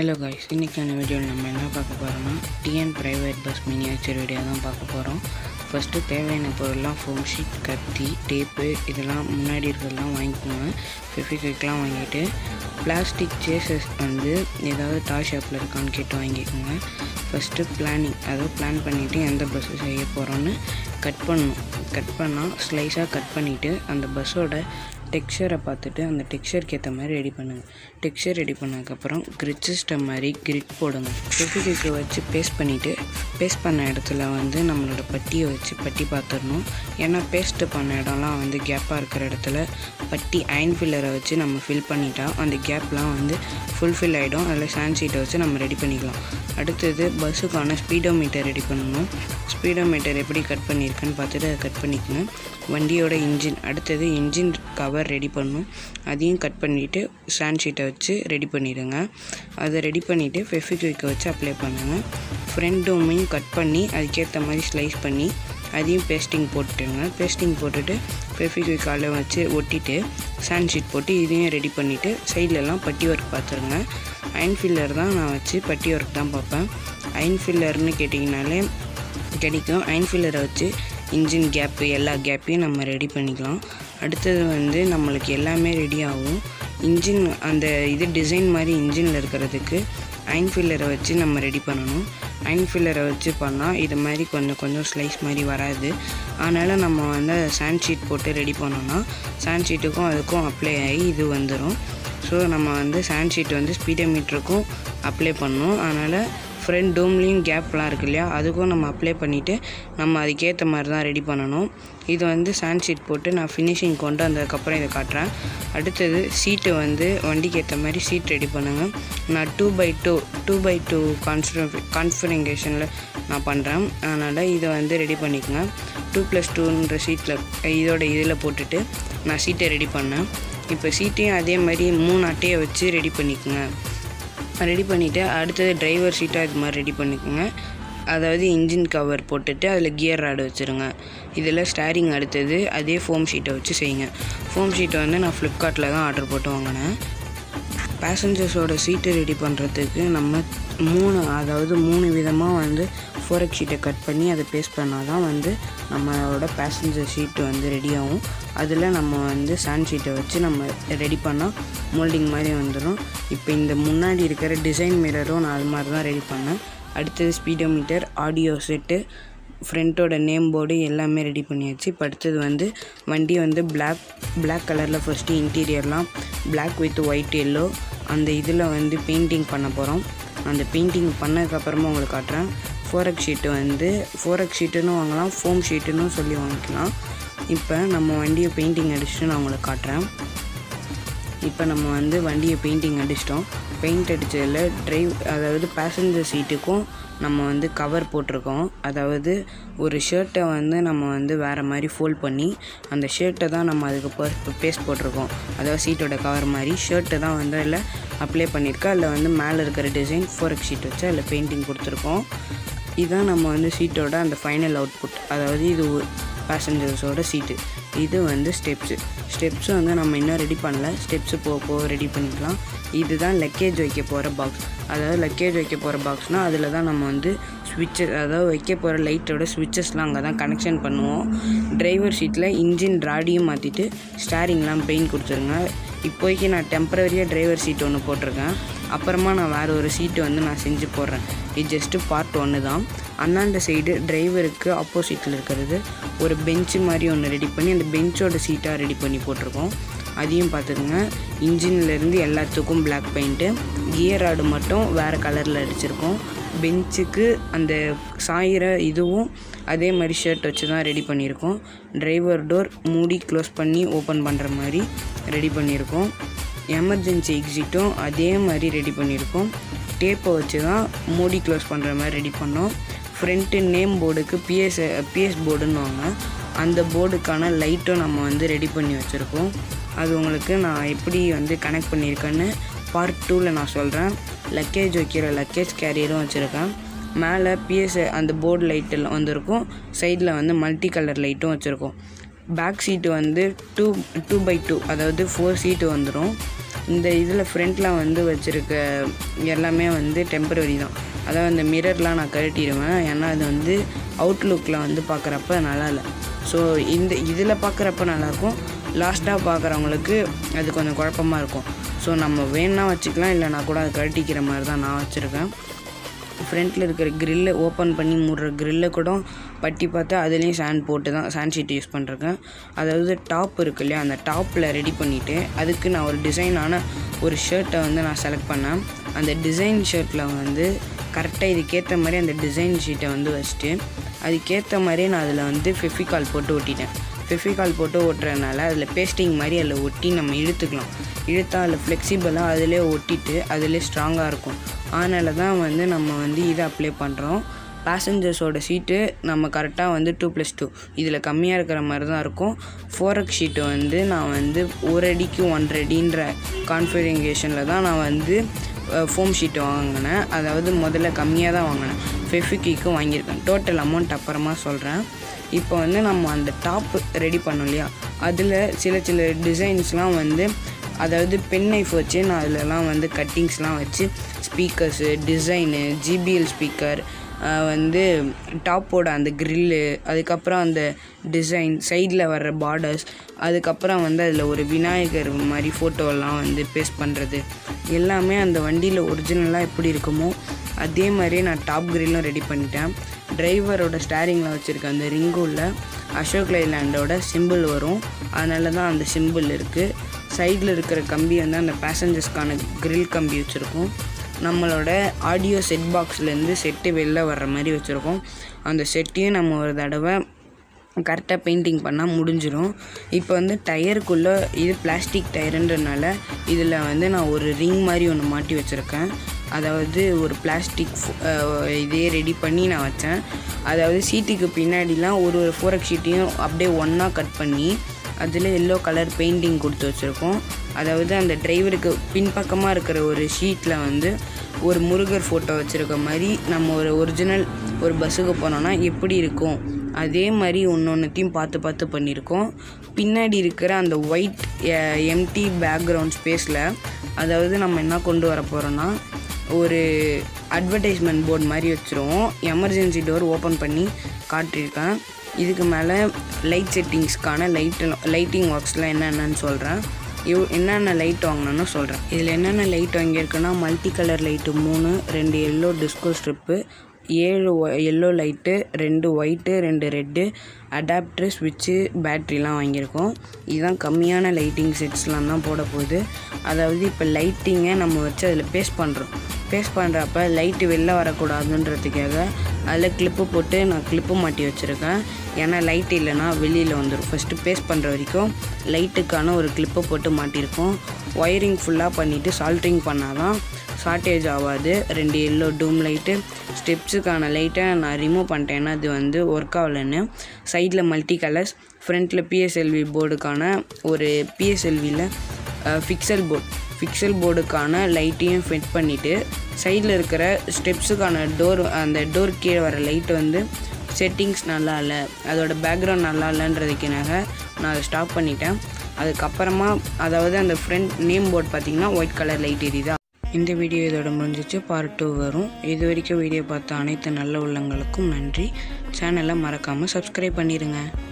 hello guys இன்றைக்கான வீடியோவில் நம்ம என்ன பார்க்க போகிறோம்னா TN private bus miniature video தான் பார்க்க போகிறோம் ஃபஸ்ட்டு தேவையான பொருள்லாம் ஃபோம் ஷீட் கத்தி டேப்பு இதெல்லாம் முன்னாடி இருக்கிறதெல்லாம் வாங்கிக்கோங்க ஃபெஃபிக்விக்லாம் வாங்கிட்டு பிளாஸ்டிக் சேசஸ் வந்து ஏதாவது டாய் ஷாப்பில் இருக்கான்னு கேட்டு வாங்கிக்கோங்க ஃபஸ்ட்டு பிளானிங் அதாவது பிளான் பண்ணிவிட்டு எந்த பஸ்ஸு செய்ய போகிறோன்னு கட் பண்ணணும் கட் பண்ணால் ஸ்லைஸாக கட் பண்ணிவிட்டு அந்த பஸ்ஸோட டெக்ஸ்சரை பார்த்துட்டு அந்த டெக்ஸ்சருக்கு ஏற்ற மாதிரி ரெடி பண்ணுங்கள் டெக்ஸ்சர் ரெடி பண்ணதுக்கப்புறம் கிரிட் சிஸ்டம் மாதிரி கிரிட் போடுங்க ஃபெஃபிக்விக்கை வச்சு பேஸ்ட் பண்ணிவிட்டு பேஸ்ட் பண்ண இடத்துல வந்து நம்மளோட பட்டியை வச்சு பட்டி பார்த்துடணும் ஏன்னா பேஸ்ட்டு பண்ண இடம்லாம் வந்து கேப்பாக இருக்கிற இடத்துல பட்டி அயன் ஃபில்லரை வச்சு நம்ம ஃபில் பண்ணிட்டா அந்த கேப்லாம் வந்து ஃபுல்ஃபில் ஆகிடும் அதில் சாண்ட் ஷீட்டை வச்சு நம்ம ரெடி பண்ணிக்கலாம் அடுத்தது பஸ்ஸுக்கான ஸ்பீடோமீட்டர் ரெடி பண்ணணும் ஸ்பீடோமீட்டர் எப்படி கட் பண்ணியிருக்குன்னு பார்த்துட்டு அதை கட் பண்ணிக்கணும் வண்டியோட இன்ஜின் அடுத்தது இன்ஜின் கவர் ரெடி பண்ணணும் அதையும் கட் பண்ணிவிட்டு சாண்ட் ஷீட்டை வச்சு ரெடி பண்ணிடுங்க அதை ரெடி பண்ணிவிட்டு ஃபெஃபிக்விக்கை வச்சு அப்ளை பண்ணுங்கள் ஃப்ரண்ட் டோமையும் கட் பண்ணி அதுக்கேற்ற மாதிரி ஸ்லைஸ் பண்ணி அதையும் பேஸ்டிங் போட்டுருங்க பேஸ்டிங் போட்டுட்டு ஃபெஃபிக்விக் காலை வச்சு ஒட்டிட்டு சாண்ட் ஷீட் போட்டு இதையும் ரெடி பண்ணிவிட்டு சைட்லலாம் பட்டி ஒர்க் பார்த்துருங்க அயன் ஃபில்லர் தான் நான் வச்சு பட்டி ஒர்க் தான் பார்ப்பேன் அயன் ஃபில்லர்னு கேட்டிங்கனாலே கிடைக்கும் அயன் ஃபில்லரை வச்சு இன்ஜின் கேப்பு எல்லா கேப்பையும் நம்ம ரெடி பண்ணிக்கலாம் அடுத்தது வந்து நம்மளுக்கு எல்லாமே ரெடி ஆகும் இன்ஜின் அந்த இது டிசைன் மாதிரி இன்ஜினில் இருக்கிறதுக்கு அயன் ஃபில்லரை வச்சு நம்ம ரெடி பண்ணணும் அயன் ஃபில்லரை வச்சு பண்ணால் இது மாதிரி கொஞ்சம் கொஞ்சம் ஸ்லைஸ் மாதிரி வராது அதனால் நம்ம வந்து சாண்ட் ஷீட் போட்டு ரெடி பண்ணோன்னா சாண்ட் ஷீட்டுக்கும் அதுக்கும் அப்ளை ஆகி இது வந்துடும் ஸோ நம்ம வந்து சாண்ட் ஷீட் வந்து ஸ்பீடோமீட்டருக்கும் அப்ளை பண்ணணும் அதனால் ஃப்ரண்ட் டோம்லேயும் கேப்லாம் இருக்கு இல்லையா அதுக்கும் நம்ம அப்ளை பண்ணிவிட்டு நம்ம அதுக்கேற்ற மாதிரி தான் ரெடி பண்ணணும் இது வந்து சாண்ட் ஷீட் போட்டு நான் ஃபினிஷிங் கொண்டு வந்ததுக்கப்புறம் இதை காட்டுறேன் அடுத்தது சீட்டு வந்து வண்டிக்கு ஏற்ற மாதிரி சீட் ரெடி பண்ணுங்கள் நான் two by two two by two கான்ஃபிட கான்ஃபிகரேஷனில் நான் பண்ணுறேன் அதனால் இதை வந்து ரெடி பண்ணிக்கோங்க டூ ப்ளஸ் டூன்ற சீட்டில் இதோட இதில் போட்டுட்டு நான் சீட்டை ரெடி பண்ணேன் இப்போ சீட்டையும் அதே மாதிரி மூணு அட்டையை வச்சு ரெடி பண்ணிக்கோங்க ரெடி பண்ணிவிட்டு அடுத்தது டிரைவர் சீட்டாக இது மாதிரி ரெடி பண்ணிக்கோங்க அதாவது இன்ஜின் கவர் போட்டுட்டு அதில் கியர் ராடு வச்சுருங்க இதில் ஸ்டேரிங் அடுத்தது அதே ஃபோம் ஷீட்டை வச்சு செய்யுங்க ஃபோம் ஷீட்டை வந்து நான் ஃப்ளிப்கார்ட்டில் தான் ஆர்டர் போட்டு வாங்கினேன் பேசஞ்சர்ஸோட சீட்டை ரெடி பண்ணுறதுக்கு நம்ம மூணு அதாவது மூணு விதமாக வந்து ஃபோரக் ஷீட்டை கட் பண்ணி அதை பேஸ்ட் பண்ணால் தான் வந்து நம்மளோட பேசஞ்சர் ஷீட்டு வந்து ரெடி ஆகும் அதில் நம்ம வந்து சாண்ட் ஷீட்டை வச்சு நம்ம ரெடி பண்ணால் மோல்டிங் மாதிரி வந்துடும் இப்போ இந்த முன்னாடி இருக்கிற டிசைன் மிரரும் நான் அது மாதிரி தான் ரெடி பண்ணேன் அடுத்தது ஸ்பீடோமீட்டர் ஆடியோ செட்டு ஃப்ரண்ட்டோட நேம் போர்டு எல்லாமே ரெடி பண்ணியாச்சு இப்போ அடுத்தது வந்து வண்டி வந்து பிளாக் பிளாக் கலரில் ஃபஸ்ட்டு இன்டீரியர்லாம் பிளாக் வித் ஒயிட் எல்லோ அந்த இதில் வந்து பெயிண்டிங் பண்ண போகிறோம் அந்த பெயிண்டிங் பண்ணதுக்கப்புறமா உங்களுக்கு காட்டுறேன் ஃபோரக் ஷீட்டு வந்து ஃபோரக் ஷீட்டுன்னு வாங்கலாம் ஃபோம் ஷீட்டுன்னு சொல்லி வாங்கிக்கலாம் இப்போ நம்ம வண்டியை பெயிண்டிங் அடிச்சுட்டு நான் உங்களுக்கு காட்டுறேன் இப்போ நம்ம வந்து வண்டியை பெயிண்டிங் அடிச்சிட்டோம் பெயிண்ட் அடித்ததில் டிரைவ் அதாவது பேசஞ்சர் சீட்டுக்கும் நம்ம வந்து கவர் போட்டிருக்கோம் அதாவது ஒரு ஷர்ட்டை வந்து நம்ம வந்து வேறு மாதிரி ஃபோல்ட் பண்ணி அந்த ஷர்ட்டை தான் நம்ம அதுக்கு பேஸ்ட் போட்டிருக்கோம் அதாவது சீட்டோட கவர் மாதிரி ஷர்ட்டை தான் வந்து அதில் அப்ளை பண்ணியிருக்கோம் அதில் வந்து மேலே இருக்கிற டிசைன் ஃபோரக் ஷீட் வச்சு அதில் பெயிண்டிங் கொடுத்துருக்கோம் இதுதான் நம்ம வந்து சீட்டோட அந்த ஃபைனல் அவுட்புட் அதாவது இது பேசஞ்சர்ஸோட சீட்டு இது வந்து ஸ்டெப்ஸு ஸ்டெப்ஸு வந்து நம்ம இன்னும் ரெடி பண்ணல ஸ்டெப்ஸு போக போக ரெடி பண்ணிக்கலாம் இதுதான் லக்கேஜ் வைக்க போகிற பாக்ஸ் அதாவது லக்கேஜ் வைக்க போகிற பாக்ஸ்னால் அதில் தான் நம்ம வந்து ஸ்விட்சஸ் அதாவது வைக்க போகிற லைட்டோட ஸ்விட்சஸ்லாம் அங்கே தான் கனெக்ஷன் பண்ணுவோம் டிரைவர் சீட்டில் இன்ஜின் ராடியும் மாற்றிட்டு ஸ்டாரிங்லாம் பெயிண்ட் கொடுத்துருங்க இப்போதைக்கு நான் டெம்பரரியாக டிரைவர் சீட் ஒன்று போட்டிருக்கேன் அப்புறமா நான் வேறு ஒரு சீட்டு வந்து நான் செஞ்சு போடுறேன் இது ஜஸ்ட்டு பார்ட் ஒன்று தான் அண்ணாண்ட சைடு டிரைவருக்கு ஆப்போசிட்டில் இருக்கிறது ஒரு பெஞ்சு மாதிரி ஒன்று ரெடி பண்ணி அந்த பெஞ்சோட சீட்டாக ரெடி பண்ணி போட்டிருக்கோம் அதையும் பார்த்துக்குங்க இன்ஜின்லேருந்து எல்லாத்துக்கும் பிளாக் பெயிண்ட்டு கியர் ராடு மட்டும் வேறு கலரில் அடிச்சிருக்கோம் பெஞ்சுக்கு அந்த சாயிற இதுவும் அதே மாதிரி ஷர்ட் வச்சு தான் ரெடி பண்ணியிருக்கோம் டிரைவர் டோர் மூடி க்ளோஸ் பண்ணி ஓப்பன் பண்ணுற மாதிரி ரெடி பண்ணியிருக்கோம் எமர்ஜென்சி எக்ஸிட்டும் அதே மாதிரி ரெடி பண்ணியிருக்கோம் டேப்பை வச்சு தான் மூடி க்ளோஸ் பண்ணுற மாதிரி ரெடி பண்ணோம் ஃப்ரண்ட்டு நேம் போர்டுக்கு பிஎஸ் பிஎஸ் போர்டுன்னு வாங்க அந்த போர்டுக்கான லைட்டும் நம்ம வந்து ரெடி பண்ணி வச்சுருக்கோம் அது உங்களுக்கு நான் எப்படி வந்து கனெக்ட் பண்ணியிருக்கேன்னு பார்ட் டூவில் நான் சொல்கிறேன் லக்கேஜ் வைக்கிற லக்கேஜ் கேரியரும் வச்சுருக்கேன் மேலே பிஎஸ் அந்த போர்டு லைட்டில் வந்திருக்கும் சைடில் வந்து மல்டி கலர் லைட்டும் வச்சுருக்கோம் பேக் சீட்டு வந்து டூ டூ பை டூ அதாவது ஃபோர் சீட்டு வந்துடும் இந்த இதில் ஃப்ரண்ட்டில் வந்து வச்சுருக்க எல்லாமே வந்து டெம்பரரி தான் அதாவது அந்த மிரர்லாம் நான் கழட்டிடுவேன் ஏன்னா அது வந்து அவுட்லுக்கில் வந்து பார்க்குறப்ப நல்லா இல்லை ஸோ இந்த இதில் பார்க்குறப்ப நல்லாயிருக்கும் லாஸ்ட்டாக பார்க்குறவங்களுக்கு அது கொஞ்சம் குழப்பமா இருக்கும் ஸோ நம்ம வேணா வச்சுக்கலாம் இல்லைனா கூட அதை கழட்டிக்கிற மாதிரி தான் நான் வச்சுருக்கேன் ஃப்ரண்ட்டில் இருக்கிற கிரில்லை ஓப்பன் பண்ணி மூடுற கிரில்லை கூட பட்டி பார்த்து அதுலேயும் சாண்ட் போட்டு தான் சாண்ட் ஷீட் யூஸ் பண்ணிருக்கேன் அதாவது டாப் இருக்கு இல்லையா அந்த டாப்பில் ரெடி பண்ணிவிட்டு அதுக்கு நான் ஒரு டிசைனான ஒரு ஷர்ட்டை வந்து நான் செலக்ட் பண்ணேன் அந்த டிசைன் ஷர்ட்டில் வந்து கரெக்டாக இதுக்கேற்ற மாதிரி அந்த டிசைன் ஷீட்டை வந்து வச்சுட்டு அதுக்கேற்ற மாதிரி நான் அதில் வந்து ஃபெஃபிகால் போட்டு ஒட்டிட்டேன் ஃபெஃபிகால் போட்டு ஒட்டுறதுனால அதில் பேஸ்டிங் மாதிரி அதில் ஒட்டி நம்ம இழுத்துக்கலாம் இழுத்தா அதில் ஃப்ளெக்சிபிளாக அதிலே ஒட்டிட்டு அதிலே ஸ்ட்ராங்காக இருக்கும் அதனால தான் வந்து நம்ம வந்து இதை அப்ளை பண்ணுறோம் பேசஞ்சர்ஸோட சீட்டு நம்ம கரெக்டாக வந்து டூ ப்ளஸ் டூ இதில் கம்மியாக இருக்கிற மாதிரி தான் இருக்கும் ஃபோர் எக்ஸ் ஷீட்டு வந்து நான் வந்து ஒரு அடிக்கு ஒன்றரை அடின்ற கான்ஃபிகரேஷனில் தான் நான் வந்து ஃபோம் ஷீட்டு வாங்கினேன் அதாவது முதல்ல கம்மியாக தான் வாங்கினேன் ஃபெஃபிக்கிக்கும் வாங்கியிருக்கேன் டோட்டல் அமௌண்ட் அப்புறமா சொல்கிறேன் இப்போ வந்து நம்ம அந்த டாப் ரெடி பண்ணோம் இல்லையா அதில் சில சில டிசைன்ஸ்லாம் வந்து அதாவது பென் நைஃப் வச்சு நான் அதிலலாம் வந்து கட்டிங்ஸ்லாம் வச்சு ஸ்பீக்கர்ஸு டிசைனு ஜிபிஎல் ஸ்பீக்கர் வந்து டாப்போட அந்த க்ரில்லு அதுக்கப்புறம் அந்த டிசைன் சைடில் வர்ற பார்டர்ஸ் அதுக்கப்புறம் வந்து அதில் ஒரு விநாயகர் மாதிரி ஃபோட்டோலாம் வந்து பேஸ்ட் பண்ணுறது எல்லாமே அந்த வண்டியில் ஒரிஜினலாக எப்படி இருக்குமோ அதே மாதிரியே நான் டாப் கிரில்லும் ரெடி பண்ணிட்டேன் டிரைவரோட ஸ்டேரிங்கில் வச்சுருக்க அந்த ரிங்குள்ள அசோக் லைலாண்டோட சிம்பிள் வரும் அதனால தான் அந்த சிம்பிள் இருக்குது சைடில் இருக்கிற கம்பி வந்து அந்த பேசஞ்சர்ஸ்க்கான கிரில் கம்பி வச்சுருக்கோம் நம்மளோட ஆடியோ செட் பாக்ஸ்லேருந்து செட்டு வெளில வர்ற மாதிரி வச்சுருக்கோம் அந்த செட்டையும் நம்ம ஒரு தடவை கரெக்டாக பெயிண்டிங் பண்ணால் முடிஞ்சிடும் இப்போ வந்து டயருக்குள்ளே இது பிளாஸ்டிக் டயருன்றனால இதில் வந்து நான் ஒரு ரிங் மாதிரி ஒன்று மாட்டி வச்சுருக்கேன் அதாவது ஒரு பிளாஸ்டிக் இதே ரெடி பண்ணி நான் வச்சேன் அதாவது சீட்டுக்கு பின்னாடிலாம் ஒரு ஒரு ஃபோரக் ஷீட்டையும் அப்படியே ஒன்றா கட் பண்ணி அதில் எல்லோ கலர் பெயிண்டிங் கொடுத்து வச்சுருக்கோம் அதாவது அந்த டிரைவருக்கு பின்பக்கமாக இருக்கிற ஒரு ஷீட்டில் வந்து ஒரு முருகர் ஃபோட்டோ வச்சுருக்க மாதிரி நம்ம ஒரு ஒரிஜினல் ஒரு பஸ்ஸுக்கு போனோன்னா எப்படி இருக்கும் அதே மாதிரி ஒன்று ஒன்றுத்தையும் பார்த்து பார்த்து பண்ணியிருக்கோம் பின்னாடி இருக்கிற அந்த ஒயிட் எம்டி பேக்ரவுண்ட் ஸ்பேஸில் அதாவது நம்ம என்ன கொண்டு வர போகிறோன்னா ஒரு அட்வர்டைஸ்மெண்ட் போர்டு மாதிரி வச்சுருவோம் எமர்ஜென்சி டோர் ஓப்பன் பண்ணி காட்டியிருக்கேன் இதுக்கு மேலே லைட் செட்டிங்ஸ்க்கான லைட் லைட்டிங் ஒர்க்ஸ்லாம் என்னென்னு சொல்கிறேன் இவ் என்னென்ன லைட் வாங்கினேன்னு சொல்கிறேன் இதில் என்னென்ன லைட் வாங்கியிருக்குன்னா மல்டி கலர் லைட்டு மூணு ரெண்டு எல்லோ டிஸ்கோ ஸ்ட்ரிப்பு ஏழு எல்லோ லைட்டு ரெண்டு ஒயிட்டு ரெண்டு ரெட்டு அடாப்டர் ஸ்விட்சு பேட்ரிலாம் வாங்கியிருக்கோம் இதுதான் கம்மியான லைட்டிங் செட்ஸ்லாம் தான் போட போகுது அதாவது இப்போ லைட்டிங்கை நம்ம வச்சு அதில் பேஸ்ட் பண்ணுறோம் பேஸ்ட் பண்ணுறப்ப லைட்டு வெளில வரக்கூடாதுன்றதுக்காக அதில் கிளிப்பு போட்டு நான் கிளிப்பு மாட்டி வச்சுருக்கேன் ஏன்னா லைட் இல்லைன்னா வெளியில் வந்துடும் ஃபஸ்ட்டு பேஸ்ட் பண்ணுற வரைக்கும் லைட்டுக்கான ஒரு கிளிப்பை போட்டு மாட்டியிருக்கோம் ஒயரிங் ஃபுல்லாக பண்ணிவிட்டு சால்ட்ரிங் பண்ணால் தான் ஷார்ட்டேஜ் ஆகாது ரெண்டு எல்லோ டூம் லைட்டு ஸ்டெப்ஸுக்கான லைட்டை நான் ரிமூவ் பண்ணிட்டேன்னா அது வந்து ஒர்க் ஆகலைன்னு சைடில் மல்டி கலர்ஸ் ஃப்ரண்ட்டில் பிஎஸ்எல்வி போர்டுக்கான ஒரு பிஎஸ்எல்வியில் ஃபிக்சல் போர்டு ஃபிக்சல் போர்டுக்கான லைட்டையும் ஃபிட் பண்ணிவிட்டு சைடில் இருக்கிற ஸ்டெப்ஸுக்கான டோர் அந்த டோர் கீழே வர லைட் வந்து செட்டிங்ஸ் நல்லா இல்லை அதோட பேக்ரவுண்ட் நல்லா இல்லைன்றதுக்காக நான் அதை ஸ்டாப் பண்ணிட்டேன் அதுக்கப்புறமா அதாவது அந்த ஃப்ரண்ட் நேம் போர்டு பார்த்திங்கன்னா ஒயிட் கலர் லைட் எரியுதா இந்த வீடியோ இதோட முடிஞ்சிச்சு பார்ட் டூ வரும் இது வரைக்கும் வீடியோ பார்த்த அனைத்து நல்ல உள்ளங்களுக்கும் நன்றி சேனலை மறக்காமல் சப்ஸ்கிரைப் பண்ணிடுங்க